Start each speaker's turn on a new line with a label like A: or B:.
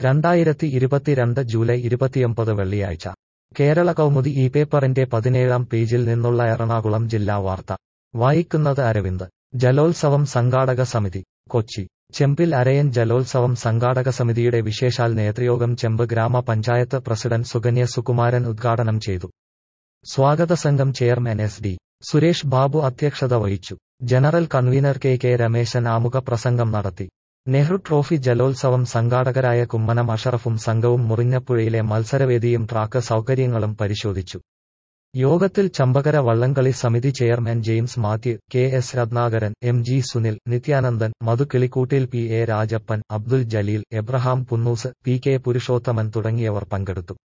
A: രണ്ടായിരത്തി ഇരുപത്തിരണ്ട് ജൂലൈ ഇരുപത്തിയൊമ്പത് വെള്ളിയാഴ്ച കേരള കൗമുദി ഈ പേപ്പറിന്റെ പതിനേഴാം പേജിൽ നിന്നുള്ള എറണാകുളം ജില്ലാ വാർത്ത വായിക്കുന്നത് അരവിന്ദ് ജലോത്സവം സംഘാടക സമിതി കൊച്ചി ചെമ്പിൽ അരയൻ ജലോത്സവം സംഘാടക സമിതിയുടെ വിശേഷാൽ നേതൃയോഗം ചെമ്പ് ഗ്രാമപഞ്ചായത്ത് പ്രസിഡന്റ് സുകന്യ സുകുമാരൻ ഉദ്ഘാടനം ചെയ്തു സ്വാഗത സംഘം chairman S D Suresh Babu അധ്യക്ഷത വഹിച്ചു general convener K K Rameshan ആമുഖ പ്രസംഗം നടത്തി നെഹ്റു ട്രോഫി ജലോത്സവം സംഘാടകരായ കുമ്മനം അഷറഫും സംഘവും മുറിഞ്ഞപ്പുഴയിലെ മത്സരവേദിയും ട്രാക്ക് സൗകര്യങ്ങളും പരിശോധിച്ചു യോഗത്തിൽ ചമ്പകര വള്ളംകളി സമിതി chairman James Mathew K S Ratnakaran M G Sunil Nithyanandan Madhukkilikkoottil P A Rajappan Abdul Jaleel Abraham Punnoose P K Purushothaman തുടങ്ങിയവർ പങ്കെടുത്തു